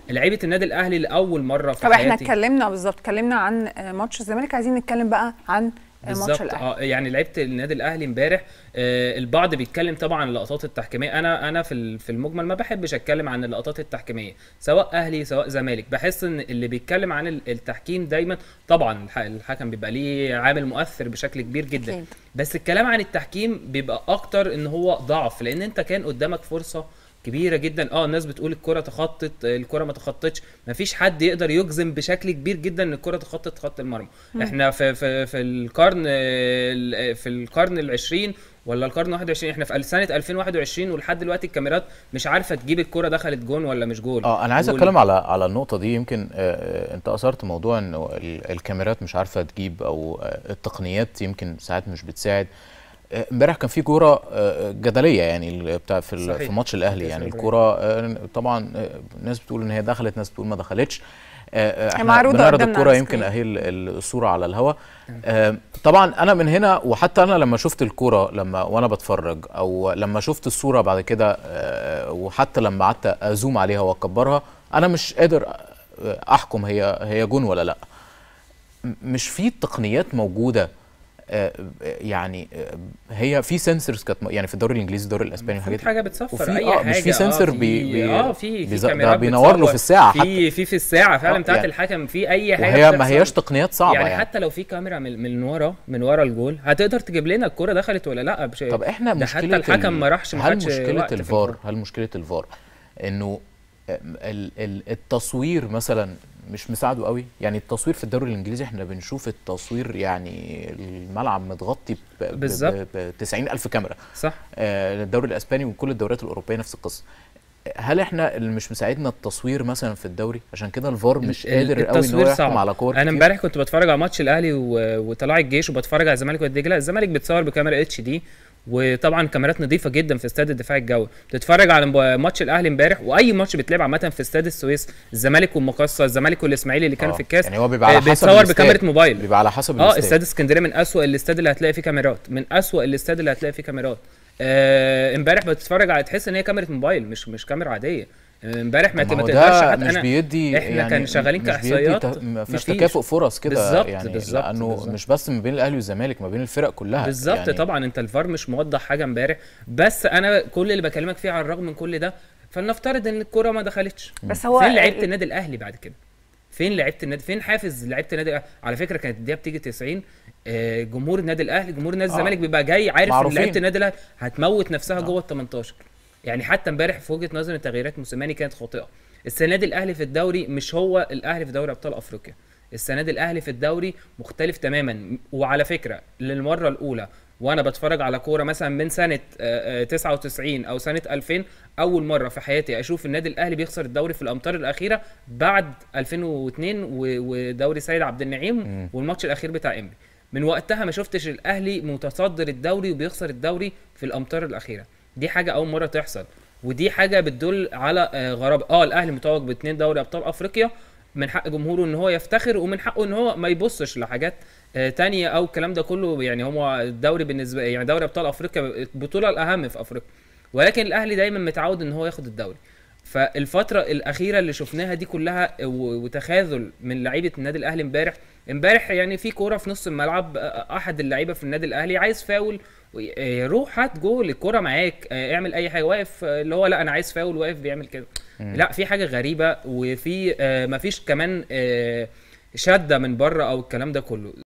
لعيبه النادي الاهلي لاول مره في طب احنا حياتي اتكلمنا بالظبط اتكلمنا عن آه، ماتش الزمالك عايزين نتكلم بقى عن آه، ماتش بالظبط الاهلي اه يعني لعيبه النادي الاهلي امبارح آه البعض بيتكلم طبعا عن اللقطات التحكيميه انا انا في ال- في المجمل ما بحبش اتكلم عن اللقطات التحكيميه سواء اهلي سواء زمالك بحس ان اللي بيتكلم عن ال- التحكيم دايما طبعا الح- الحكم بيبقى ليه عامل مؤثر بشكل كبير جدا أكيد. بس الكلام عن التحكيم بيبقى اكتر ان هو ضعف لان انت كان قدامك فرصه كبيره جدا اه الناس بتقول الكره تخطت آه، الكره ما تخطتش مفيش حد يقدر يجزم بشكل كبير جدا ان الكره تخطت خط المرمى احنا في في في القرن آه، ال- في القرن العشرين ولا القرن 21 احنا في سنه 2021 ولحد دلوقتي الكاميرات مش عارفه تجيب الكره دخلت جون ولا مش جون اه انا عايز وال- اتكلم على على النقطه دي يمكن آه، آه، انت اثرت موضوع انه ال- الكاميرات مش عارفه تجيب او آه، التقنيات يمكن ساعات مش بتساعد آه، امبارح كان في كوره آه، جدليه يعني ال- بتاع في ال- صحيح. في ماتش الاهلي يعني صحيح. الكوره آه، طبعا آه، ناس بتقول ان هي دخلت ناس بتقول ما دخلتش آه، آه، احنا معروضة بنعرض قدامنا الكوره على يمكن السكرين. اهي ال- الصوره على الهواء آه، طبعا انا من هنا وحتى انا لما شفت الكوره لما وانا بتفرج او لما شفت الصوره بعد كده آه، وحتى لما قعدت ازوم عليها واكبرها انا مش قادر آه، احكم هي هي جون ولا لا م- مش في تقنيات موجوده آه، يعني آه، هي في سنسورز كانت م- يعني في الدوري الانجليزي الدوري الاسباني في والحاجات دي حاجه بتصفر وفي- اي آه، حاجه مش في آه، سنسور في- بي- بي- اه في في بيز- ده كاميرات بينور له بتصور. في الساعة في في في الساعه فعلا آه، بتاعت يعني- الحكم في اي حاجه وهي ما هياش بتحصل. تقنيات صعبه يعني, يعني, حتى لو في كاميرا من, من ورا من ورا الجول هتقدر تجيب لنا الكرة دخلت ولا لا بش... طب احنا ده مشكله حتى الحكم ال- ما راحش ما هل خدش مشكله وقت في الفار الكرة. هل مشكله الفار انه ال- ال- التصوير مثلا مش مساعده قوي يعني التصوير في الدوري الانجليزي احنا بنشوف التصوير يعني الملعب متغطي ب- ب- بالظبط. ب ب 90 الف كاميرا صح آه، الدوري الاسباني وكل الدوريات الاوروبيه نفس القصه هل احنا اللي مش مساعدنا التصوير مثلا في الدوري عشان كده الفار مش ال- قادر قوي ان هو التصوير يحكم صعب. على كور انا كتير؟ امبارح كنت بتفرج على ماتش الاهلي و... وطلع الجيش وبتفرج على الزمالك والدجله الزمالك بتصور بكاميرا اتش دي وطبعا كاميرات نظيفه جدا في استاد الدفاع الجوي بتتفرج على مب- ماتش الاهلي امبارح واي ماتش بيتلعب عامه في استاد السويس الزمالك والمقصه الزمالك والاسماعيلي اللي كانوا آه، في الكاس يعني هو بيبقى على آه، حسب بيتصور الاستاد. بكاميرا موبايل بيبقى على حسب اه الاستاد. استاد اسكندريه من اسوأ الاستاد اللي هتلاقي فيه كاميرات من اسوأ الاستاد اللي هتلاقي فيه كاميرات آه، امبارح بتتفرج على تحس ان هي كاميرا موبايل مش مش كاميرا عاديه آه، امبارح ما طب ما ما هو تقدرش ده حتى مش انا بيدي احنا يعني كان شغالين مش بيدي كاحصائيات ت- ما فيهاش مفيش. تكافؤ فرص كده بالظبط، يعني بالظبط، لانه بالظبط. مش بس ما بين الاهلي والزمالك ما بين الفرق كلها بالظبط يعني طبعا انت الفار مش موضح حاجه امبارح بس انا كل اللي بكلمك فيه على الرغم من كل ده فلنفترض ان الكره ما دخلتش بس هو فين لعيبه ال- النادي الاهلي بعد كده فين لعيبه النادي فين حافز لعيبه النادي الأهلي؟ على فكره كانت الدقيقه بتيجي 90 آه، جمهور النادي الاهلي جمهور نادي آه. الزمالك بيبقى جاي عارف ان معروفين. لعيبه النادي الاهلي هتموت نفسها جوه ال 18 يعني حتى امبارح في وجهه نظري تغييرات موسيماني كانت خاطئه السنه دي الاهلي في الدوري مش هو الاهلي في دوري ابطال افريقيا السنه دي الاهلي في الدوري مختلف تماما وعلى فكره للمره الاولى وانا بتفرج على كوره مثلا من سنه آه، آه، 99 او سنه 2000 اول مره في حياتي اشوف النادي الاهلي بيخسر الدوري في الامتار الاخيره بعد 2002 و- ودوري سيد عبد النعيم والماتش الاخير بتاع انبي من وقتها ما شفتش الاهلي متصدر الدوري وبيخسر الدوري في الامتار الاخيره دي حاجه اول مره تحصل ودي حاجه بتدل على آه، غرابه اه الاهلي متوج باثنين دوري ابطال افريقيا من حق جمهوره ان هو يفتخر ومن حقه ان هو ما يبصش لحاجات آه، تانية او الكلام ده كله يعني هو الدوري بالنسبه يعني دوري ابطال افريقيا البطوله الاهم في افريقيا ولكن الاهلي دايما متعود ان هو ياخد الدوري فالفتره الاخيره اللي شفناها دي كلها و- وتخاذل من لعيبه النادي الاهلي امبارح امبارح يعني في كوره في نص الملعب آه، احد اللعيبه في النادي الاهلي عايز فاول وي- آه، روح هات جول الكوره معاك آه، اعمل اي حاجه واقف آه، اللي هو لا انا عايز فاول واقف بيعمل كده لا في حاجه غريبه وفي آه، مفيش كمان آه، شده من بره او الكلام ده كله